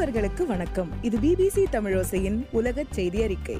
அன்பர்களுக்கு வணக்கம் இது பிபிசி தமிழோசையின் உலக செய்தி அறிக்கை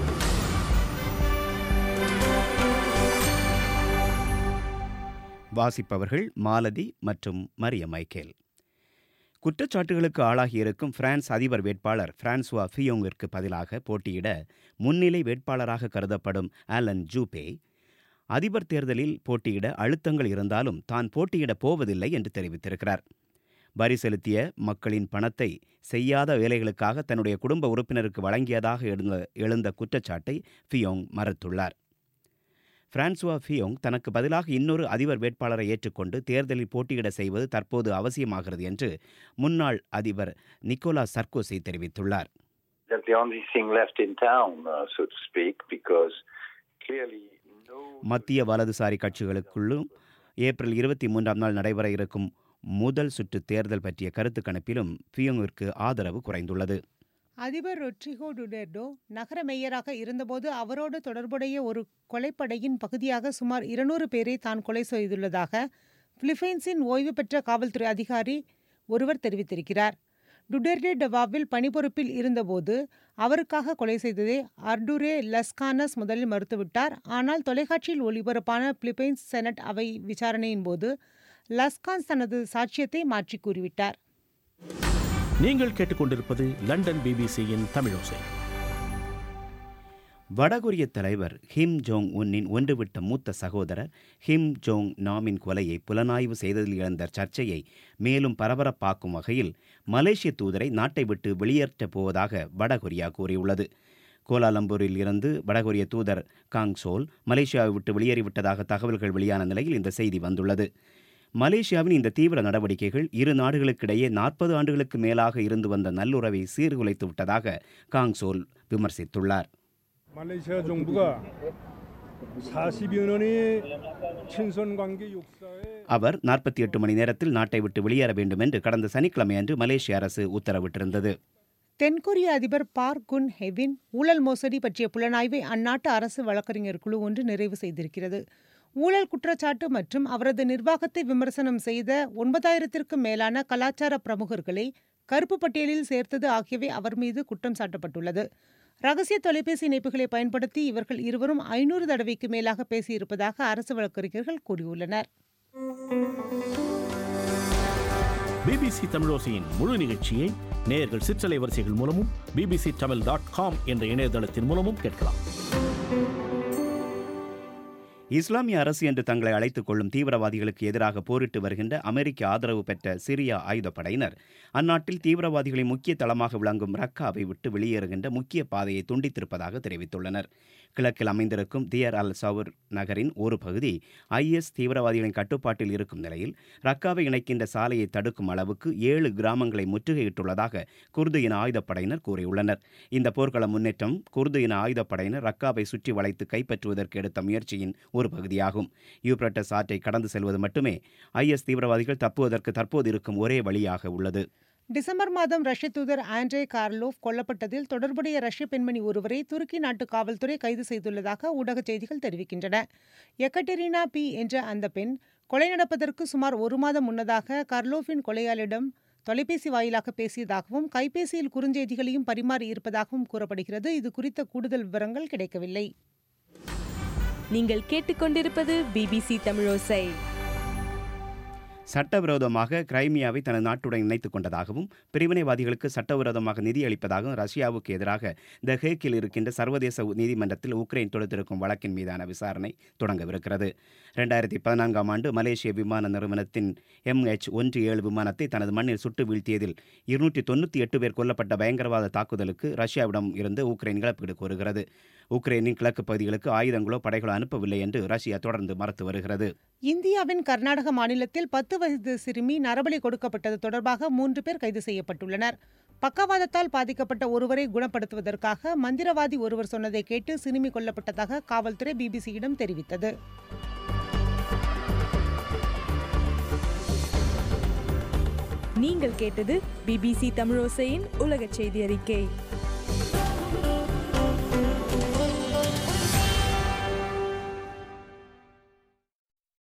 வாசிப்பவர்கள் மாலதி மற்றும் மரிய மைக்கேல் குற்றச்சாட்டுகளுக்கு ஆளாகியிருக்கும் பிரான்ஸ் அதிபர் வேட்பாளர் பிரான்சுவா ஃபியோங்கிற்கு பதிலாக போட்டியிட முன்னிலை வேட்பாளராக கருதப்படும் ஆலன் ஜூபே அதிபர் தேர்தலில் போட்டியிட அழுத்தங்கள் இருந்தாலும் தான் போட்டியிடப் போவதில்லை என்று தெரிவித்திருக்கிறார் வரி செலுத்திய மக்களின் பணத்தை செய்யாத வேலைகளுக்காக தன்னுடைய குடும்ப உறுப்பினருக்கு வழங்கியதாக எழுந்த எழுந்த குற்றச்சாட்டை ஃபியோங் மறுத்துள்ளார் பிரான்சுவா ஃபியோங் தனக்கு பதிலாக இன்னொரு அதிபர் வேட்பாளரை ஏற்றுக்கொண்டு தேர்தலில் போட்டியிட செய்வது தற்போது அவசியமாகிறது என்று முன்னாள் அதிபர் நிக்கோலா சர்கோசி தெரிவித்துள்ளார் That's the only thing left in town, uh, so to speak, because clearly no. மத்திய வலதுசாரி கட்சிகளுக்குள்ளும் ஏப்ரல் இருபத்தி மூன்றாம் நாள் நடைபெற இருக்கும் முதல் சுற்று தேர்தல் பற்றிய கருத்து கணிப்பிலும் ஃபியோங்கிற்கு ஆதரவு குறைந்துள்ளது அதிபர் ரொட்ரிகோ டுடெர்டோ நகர மேயராக இருந்தபோது அவரோடு தொடர்புடைய ஒரு கொலைப்படையின் பகுதியாக சுமார் இருநூறு பேரை தான் கொலை செய்துள்ளதாக பிலிப்பைன்ஸின் ஓய்வு பெற்ற காவல்துறை அதிகாரி ஒருவர் தெரிவித்திருக்கிறார் டுடெர்டே டவாவில் பணிபொறுப்பில் இருந்தபோது அவருக்காக கொலை செய்ததை அர்டுரே லஸ்கானஸ் முதலில் மறுத்துவிட்டார் ஆனால் தொலைக்காட்சியில் ஒளிபரப்பான பிலிப்பைன்ஸ் செனட் அவை விசாரணையின் போது லஸ்கான்ஸ் தனது சாட்சியத்தை மாற்றி கூறிவிட்டார் நீங்கள் கேட்டுக்கொண்டிருப்பது லண்டன் பிபிசியின் தமிழோசை வடகொரிய தலைவர் ஹிம் ஜோங் உன்னின் ஒன்றுவிட்ட மூத்த சகோதரர் ஹிம் ஜோங் நாமின் கொலையை புலனாய்வு செய்ததில் எழுந்த சர்ச்சையை மேலும் பரபரப்பாக்கும் வகையில் மலேசிய தூதரை நாட்டை விட்டு வெளியேற்றப் போவதாக வடகொரியா கூறியுள்ளது கோலாலம்பூரில் இருந்து வடகொரிய தூதர் காங் சோல் மலேசியாவை விட்டு வெளியேறிவிட்டதாக தகவல்கள் வெளியான நிலையில் இந்த செய்தி வந்துள்ளது மலேசியாவின் இந்த தீவிர நடவடிக்கைகள் இரு நாடுகளுக்கிடையே நாற்பது ஆண்டுகளுக்கு மேலாக இருந்து வந்த நல்லுறவை சீர்குலைத்து விட்டதாக காங் சோல் விமர்சித்துள்ளார் 말레이시아 정부가 40여 년의 친선 관계 역사에 அவர் நாற்பத்தி எட்டு மணி நேரத்தில் நாட்டை விட்டு வெளியேற வேண்டும் என்று கடந்த சனிக்கிழமை அன்று மலேசிய அரசு உத்தரவிட்டிருந்தது தென்கொரிய அதிபர் பார்க் குன் ஹெவின் ஊழல் மோசடி பற்றிய புலனாய்வை அந்நாட்டு அரசு வழக்கறிஞர் குழு ஒன்று நிறைவு செய்திருக்கிறது ஊழல் குற்றச்சாட்டு மற்றும் அவரது நிர்வாகத்தை விமர்சனம் செய்த ஒன்பதாயிரத்திற்கும் மேலான கலாச்சார பிரமுகர்களை கருப்பு பட்டியலில் சேர்த்தது ஆகியவை அவர் மீது குற்றம் சாட்டப்பட்டுள்ளது ரகசிய தொலைபேசி இணைப்புகளை பயன்படுத்தி இவர்கள் இருவரும் ஐநூறு தடவைக்கு மேலாக பேசியிருப்பதாக அரசு வழக்கறிஞர்கள் கூறியுள்ளனர் பிபிசி தமிழோசையின் முழு நிகழ்ச்சியை நேயர்கள் சிற்றலை வரிசைகள் மூலமும் பிபிசி தமிழ் டாட் காம் என்ற இணையதளத்தின் மூலமும் கேட்கலாம் இஸ்லாமிய அரசு என்று தங்களை அழைத்துக் கொள்ளும் தீவிரவாதிகளுக்கு எதிராக போரிட்டு வருகின்ற அமெரிக்க ஆதரவு பெற்ற சிரியா ஆயுதப்படையினர் அந்நாட்டில் தீவிரவாதிகளின் முக்கிய தளமாக விளங்கும் ரக்காவை விட்டு வெளியேறுகின்ற முக்கிய பாதையை துண்டித்திருப்பதாக தெரிவித்துள்ளனர் கிழக்கில் அமைந்திருக்கும் தியர் அல் சவுர் நகரின் ஒரு பகுதி ஐஎஸ் தீவிரவாதிகளின் கட்டுப்பாட்டில் இருக்கும் நிலையில் ரக்காவை இணைக்கின்ற சாலையை தடுக்கும் அளவுக்கு ஏழு கிராமங்களை முற்றுகையிட்டுள்ளதாக குர்து இன ஆயுதப்படையினர் கூறியுள்ளனர் இந்த போர்க்கள முன்னேற்றம் குர்து இன ஆயுதப்படையினர் ரக்காவை சுற்றி வளைத்து கைப்பற்றுவதற்கு எடுத்த முயற்சியின் ஒரு பகுதியாகும் யூப்ரட்டஸ் ஆற்றை கடந்து செல்வது மட்டுமே ஐஎஸ் தீவிரவாதிகள் தப்புவதற்கு தற்போது இருக்கும் ஒரே வழியாக உள்ளது டிசம்பர் மாதம் ரஷ்ய தூதர் ஆண்ட்ரே கார்லோவ் கொல்லப்பட்டதில் தொடர்புடைய ரஷ்ய பெண்மணி ஒருவரை துருக்கி நாட்டு காவல்துறை கைது செய்துள்ளதாக ஊடக செய்திகள் தெரிவிக்கின்றன எக்கட்டெரினா பி என்ற அந்த பெண் கொலை நடப்பதற்கு சுமார் ஒரு மாதம் முன்னதாக கார்லோவின் கொலையாளிடம் தொலைபேசி வாயிலாக பேசியதாகவும் கைபேசியில் குறுஞ்செய்திகளையும் பரிமாறி இருப்பதாகவும் கூறப்படுகிறது இது குறித்த கூடுதல் விவரங்கள் கிடைக்கவில்லை நீங்கள் கேட்டுக்கொண்டிருப்பது பிபிசி தமிழோசை சட்டவிரோதமாக கிரைமியாவை தனது நாட்டுடன் இணைத்துக் கொண்டதாகவும் பிரிவினைவாதிகளுக்கு சட்டவிரோதமாக நிதி அளிப்பதாகவும் ரஷ்யாவுக்கு எதிராக த ஹேக்கில் இருக்கின்ற சர்வதேச நீதிமன்றத்தில் உக்ரைன் தொடுத்திருக்கும் வழக்கின் மீதான விசாரணை தொடங்கவிருக்கிறது ரெண்டாயிரத்தி பதினான்காம் ஆண்டு மலேசிய விமான நிறுவனத்தின் எம்ஹெச் ஒன்று ஏழு விமானத்தை தனது மண்ணில் சுட்டு வீழ்த்தியதில் இருநூற்றி தொண்ணூற்றி எட்டு பேர் கொல்லப்பட்ட பயங்கரவாத தாக்குதலுக்கு ரஷ்யாவிடம் இருந்து உக்ரைன் இழப்பீடு கோருகிறது உக்ரைனின் கிழக்கு பகுதிகளுக்கு ஆயுதங்களோ படைகளோ அனுப்பவில்லை என்று ரஷ்யா தொடர்ந்து மறுத்து வருகிறது இந்தியாவின் கர்நாடக மாநிலத்தில் பத்து வயது சிறுமி நரபலி கொடுக்கப்பட்டது தொடர்பாக மூன்று பேர் கைது செய்யப்பட்டுள்ளனர் பக்கவாதத்தால் பாதிக்கப்பட்ட ஒருவரை குணப்படுத்துவதற்காக மந்திரவாதி ஒருவர் சொன்னதை கேட்டு சிறுமி கொல்லப்பட்டதாக காவல்துறை பிபிசியிடம் தெரிவித்தது நீங்கள் கேட்டது பிபிசி தமிழோசையின் உலக செய்தி அறிக்கை